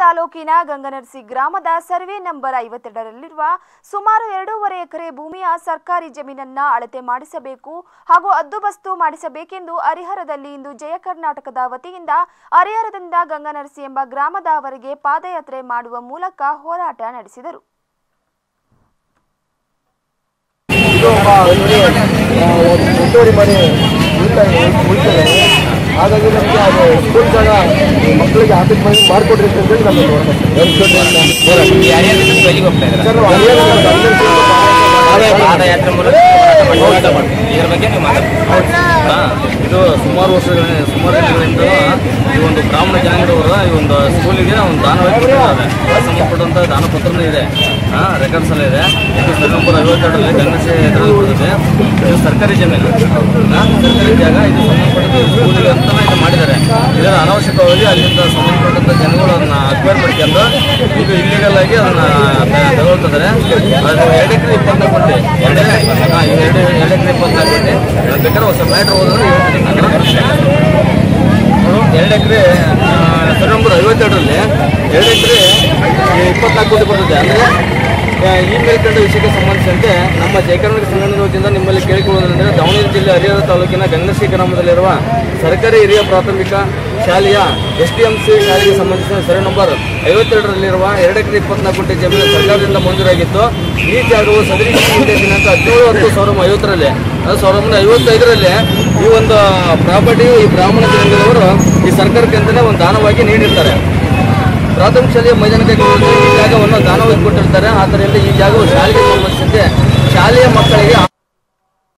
ತಾಲೂಕಿನ ಗಂಗನರ್ಸಿ ಗ್ರಾಮದ survey number ಐವತ್ತೆರಡರಲ್ಲಿರುವ ಸುಮಾರು ಎರಡೂವರೆ ಎಕರೆ ಭೂಮಿಯ ಸರ್ಕಾರಿ ಜಮೀನನ್ನ ಅಳತೆ ಮಾಡಿಸಬೇಕು ಹಾಗೂ ಹದ್ದುಬಸ್ತು ಮಾಡಿಸಬೇಕೆಂದು ಹರಿಹರದಲ್ಲಿ ಇಂದು ಜಯ ಕರ್ನಾಟಕದ ವತಿಯಿಂದ ಹರಿಹರದಿಂದ ಗಂಗನರ್ಸಿ ಎಂಬ ಗ್ರಾಮದವರೆಗೆ ಪಾದಯಾತ್ರೆ ಮಾಡುವ ಮೂಲಕ ಹೋರಾಟ ನಡೆಸಿದರು ಇದು ಒಬ್ಬ ವ್ಯಕ್ತಿ ಆ, ಒಂದು ಹೆಚ್ಚುವರಿ ಮನೆ ಉಳಿತಾಯ ಉಳಿತದೆ ಹಾಗಾಗಿ ನಮಗೆ ಅದು ಸ್ಕೂಲ್ ಜಾಗ ಮಕ್ಕಳಿಗೆ ಆಫೀಸ್ ಮನೆ ಮಾಡಿಕೊಡ್ರಿ ಅಂತ ಹೇಳಿ ನಮಗೆ ಎಲ್ಲಿಗೆ ಹೋಗ್ತಾ ಇದ್ದೀರಾ ಸರ್ ನಾವು ಹರಿಯಾಣ ಪಾದಯಾತ್ರೆ ಮೂಲಕ ಹೋರಾಟ ಮಾಡಿ ಇದ್ರ ಬಗ್ಗೆ ನೀವು ಮಾತಾಡ್ತೀವಿ ಹಾ, ಇದು ಸುಮಾರು ವರ್ಷಗಳ ಸುಮಾರು ದಿನಗಳಿಂದ ಈ ಒಂದು ಬ್ರಾಹ್ಮಣ ಜನಾಂಗದವರ ಈ ಒಂದು ಸ್ಕೂಲಿಗೆ ಒಂದು ದಾನವಾಗಿ ಕೊಟ್ಟಿದ್ದಾರೆ ಅದಕ್ಕೆ ಸಂಬಂಧಪಟ್ಟಂತ ದಾನಪತ್ರನೂ ಇದೆ ಹಾ ರೆಕಾರ್ಡ್ಸ್ ಎಲ್ಲ ಇದೆ ಇದು ಸರ್ ನಂಬರ್ ಐವತ್ತೆರಡರಲ್ಲಿ ಗಂಗಸೆ ಎದುರಲ್ಲಿ ಬರ್ತದೆ ಇದು ಸರ್ಕಾರಿ ಜಮೀನು ಹಾ, ಸರ್ಕಾರಿ ಜಾಗ ಇದು ಸಂಬಂಧಪಟ್ಟಂತ ಸ್ಕೂಲಿಗೆ ಅಂತ ಇದು ಮಾಡಿದ್ದಾರೆ ಇದರ ಅನಾವಶ್ಯಕವಾಗಿ ಅಲ್ಲಿಂದ ಸಂಬಂಧಪಟ್ಟಂತ ಜನಗಳು ಅದನ್ನ ಅಕ್ವೈರ್ ಮಾಡ್ಕೊಂಡು ಇದು ಇಲ್ಲಿಗಲ್ ಆಗಿ ಅದನ್ನ ತಗೊಳ್ತಿದ್ದಾರೆ ಅದು ಎರಡು ಎಕರೆ ಇಪ್ಪತ್ನಾಲ್ಕು ಕೋಟಿ ಎರಡು ಹಾ, ಇದು ಎರಡು ಎರಡು ಎಕರೆ ಇಪ್ಪತ್ನಾಲ್ಕು ಕೋಟಿ ಅದು ಬೇಕಾದ್ರೆ ಹೊಸ ಮ್ಯಾಟ್ರ್ ಹೋದ್ರೆ ಎರಡು ಎಕರೆ ಸರ್ ನಂಬರ್ ಐವತ್ತೆರಡರಲ್ಲಿ ಎರಡು ಎಕರೆ ಇಪ್ಪತ್ನಾಲ್ಕು ಕೋಟಿ ಬರ್ತದೆ ಅಂದರೆ ಈ ಮೇಲ್ಕಂಡ ವಿಷಯಕ್ಕೆ ಸಂಬಂಧಿಸಿದಂತೆ ನಮ್ಮ ಜಯಕರ್ನಾಟಕ ಸಂಘಟನೆ ವತಿಯಿಂದ ನಿಮ್ಮಲ್ಲಿ ಕೇಳಿಕೊಳ್ಳುವುದೆಂದರೆ ದಾವಣಗೆರೆ ಜಿಲ್ಲೆ ಹರಿಹರ ತಾಲೂಕಿನ ಗಂಗಶ್ರೀ ಗ್ರಾಮದಲ್ಲಿರುವ ಸರ್ಕಾರಿ ಹಿರಿಯ ಪ್ರಾಥಮಿಕ ಶಾಲೆಯ ಎಸ್ ಟಿ ಎಂ ಸಿ ಶಾಲೆಗೆ ಸಂಬಂಧಿಸಿದ ಸರಿ ನಂಬರ್ ಐವತ್ತೆರಡರಲ್ಲಿರುವ ಎರಡು ಎಕರೆ ಇಪ್ಪತ್ನಾಲ್ಕು ಕೋಟಿ ಜಮೀನು ಸರ್ಕಾರದಿಂದ ಮಂಜೂರಾಗಿತ್ತು ಈ ಜಾಗವು ಸದರಿ ಹಿಂದೆ ದಿನಾಂಕ ಹದಿನೇಳು ಹತ್ತು ಸಾವಿರದ ಐವತ್ತರಲ್ಲಿ ಅದು ಸಾವಿರದ ಒಂಬೈನೂರ ಐವತ್ತೈದರಲ್ಲಿ ಈ ಒಂದು ಪ್ರಾಪರ್ಟಿಯು ಈ ಬ್ರಾಹ್ಮಣ ಜನಾಂಗದವರು ಈ ಸರ್ಕಾರಕ್ಕೆ ಅಂತಲೇ ಒಂದು ದಾನವಾಗಿ ನೀಡಿರ್ತಾರೆ ಪ್ರಾಥಮಿಕ ಶಾಲೆಯ ಮೈದಾನಕ್ಕೆ ಈ ಜಾಗವನ್ನು ದಾನವಾಗಿ ಕೊಟ್ಟಿರ್ತಾರೆ ಆದ್ದರಿಂದ ಈ ಜಾಗವು ಶಾಲೆಗೆ ಸಂಬಂಧಿಸಿದಂತೆ ಶಾಲೆಯ ಮಕ್ಕಳಿಗೆ